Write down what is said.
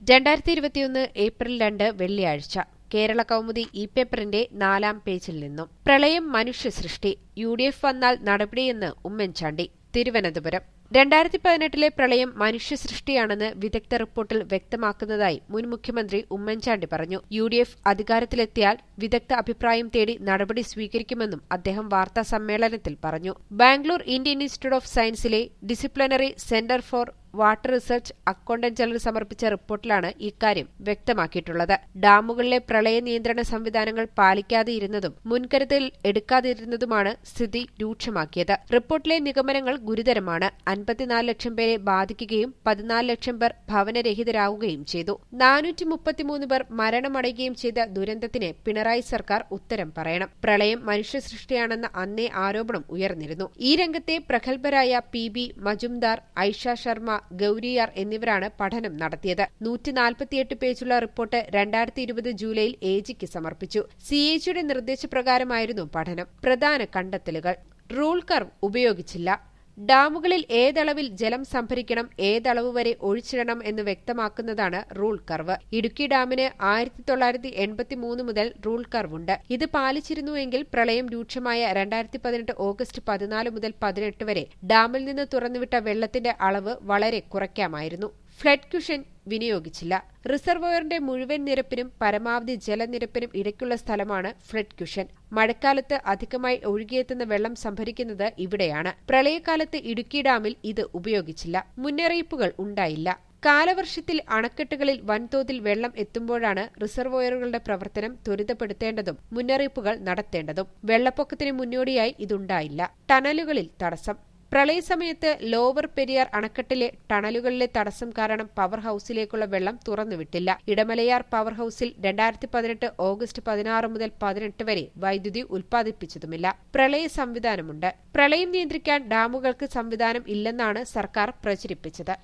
രണ്ടായിരത്തി ഇരുപത്തിയൊന്ന് ഏപ്രിൽ രണ്ട് വെള്ളിയാഴ്ച കേരള കൗമുദി ഇ പേപ്പറിന്റെ നാലാം പേജിൽ നിന്നും പ്രളയം മനുഷ്യസൃഷ്ടി യു ഡി എഫ് വന്നാൽ നടപടിയെന്ന് ഉമ്മൻചാണ്ടി തിരുവനന്തപുരം രണ്ടായിരത്തി പതിനെട്ടിലെ പ്രളയം മനുഷ്യസൃഷ്ടിയാണെന്ന് വിദഗ്ധ റിപ്പോർട്ടിൽ വ്യക്തമാക്കുന്നതായി മുൻ മുഖ്യമന്ത്രി ഉമ്മൻചാണ്ടി പറഞ്ഞു യു ഡി എഫ് അധികാരത്തിലെത്തിയാൽ വിദഗ്ധ അഭിപ്രായം തേടി നടപടി സ്വീകരിക്കുമെന്നും അദ്ദേഹം വാർത്താ സമ്മേളനത്തിൽ പറഞ്ഞു ബാംഗ്ലൂർ ഇന്ത്യൻ ഇൻസ്റ്റിറ്റ്യൂട്ട് ഓഫ് സയൻസിലെ disciplinary centre for water research accountant general സമർപ്പിച്ച റിപ്പോർട്ടിലാണ് ഇക്കാര്യം വ്യക്തമാക്കിയിട്ടുള്ളത് ഡാമുകളിലെ പ്രളയ നിയന്ത്രണ സംവിധാനങ്ങൾ പാലിക്കാതെയിരുന്നതും മുൻകരുതൽ എടുക്കാതിരുന്നതുമാണ് സ്ഥിതി രൂക്ഷമാക്കിയത് റിപ്പോർട്ടിലെ നിഗമനങ്ങൾ ഗുരുതരമാണ് അൻപത്തിനാല് ലക്ഷം പേരെ ബാധിക്കുകയും പതിനാല് ലക്ഷം പേർ ഭവനരഹിതരാകുകയും ചെയ്തു നാനൂറ്റി മുപ്പത്തിമൂന്ന് പേർ മരണമടയുകയും ചെയ്ത ദുരന്തത്തിന് പിണറായി സർക്കാർ ഉത്തരം പറയണം പ്രളയം മനുഷ്യസൃഷ്ടിയാണെന്ന അന്നേ ആരോപണം ഉയർന്നിരുന്നു ഈ രംഗത്തെ പ്രഗത്ഭരായ പി ബി മജുംദാർ ഐഷ ശർമ്മ ഗൌരിയാർ എന്നിവരാണ് പഠനം നടത്തിയത് നൂറ്റി നാൽപ്പത്തിയെട്ട് പേജുള്ള റിപ്പോർട്ട് രണ്ടായിരത്തി ഇരുപത് ജൂലൈയിൽ എജിക്ക് സമർപ്പിച്ചു സിഎജിയുടെ നിർദ്ദേശപ്രകാരമായിരുന്നു പഠനം പ്രധാന കണ്ടെത്തലുകൾ റൂൾ കർവ് ഉപയോഗിച്ചില്ല ഡാമുകളിൽ ഏതളവിൽ ജലം സംഭരിക്കണം ഏതളവ് വരെ ഒഴിച്ചിടണം എന്ന് വ്യക്തമാക്കുന്നതാണ് റൂൾ കർവ് ഇടുക്കി ഡാമിന് ആയിരത്തി തൊള്ളായിരത്തി എൺപത്തിമൂന്ന് മുതൽ റൂൾ കർവുണ്ട് ഇത് പാലിച്ചിരുന്നുവെങ്കിൽ പ്രളയം രൂക്ഷമായ രണ്ടായിരത്തി പതിനെട്ട് ഓഗസ്റ്റ് പതിനാല് മുതൽ പതിനെട്ട് വരെ ഡാമിൽ നിന്ന് തുറന്നുവിട്ട വെള്ളത്തിന്റെ അളവ് വളരെ കുറയ്ക്കാമായിരുന്നു ഫ്ലഡ് ക്യുഷൻ വിനിയോഗിച്ചില്ല റിസർവോയറിന്റെ മുഴുവൻ നിരപ്പിനും പരമാവധി ജലനിരപ്പിനും ഇടയ്ക്കുള്ള സ്ഥലമാണ് ഫ്ലഡ് ക്യുഷൻ മഴക്കാലത്ത് അധികമായി ഒഴുകിയെത്തുന്ന വെള്ളം സംഭരിക്കുന്നത് ഇവിടെയാണ് പ്രളയകാലത്ത് ഇടുക്കി ഡാമിൽ ഇത് ഉപയോഗിച്ചില്ല മുന്നറിയിപ്പുകൾ ഉണ്ടായില്ല കാലവർഷത്തിൽ അണക്കെട്ടുകളിൽ വൻതോതിൽ വെള്ളം എത്തുമ്പോഴാണ് റിസർവോയറുകളുടെ പ്രവർത്തനം ത്വരിതപ്പെടുത്തേണ്ടതും മുന്നറിയിപ്പുകൾ നടത്തേണ്ടതും വെള്ളപ്പൊക്കത്തിന് മുന്നോടിയായി ഇതുണ്ടായില്ല ടണലുകളിൽ തടസ്സം പ്രളയസമയത്ത് ലോവർ പെരിയാർ അണക്കെട്ടിലെ ടണലുകളിലെ തടസ്സം കാരണം പവർ ഹൌസിലേക്കുള്ള വെള്ളം തുറന്നുവിട്ടില്ല ഇടമലയാർ പവർ ഹൌസിൽ രണ്ടായിരത്തി പതിനെട്ട് ഓഗസ്റ്റ് പതിനാറ് മുതൽ പതിനെട്ട് വരെ വൈദ്യുതി ഉൽപ്പാദിപ്പിച്ചതുമില്ല പ്രളയ സംവിധാനമുണ്ട് പ്രളയം നിയന്ത്രിക്കാൻ ഡാമുകൾക്ക് സംവിധാനം ഇല്ലെന്നാണ് സർക്കാർ പ്രചരിപ്പിച്ചത്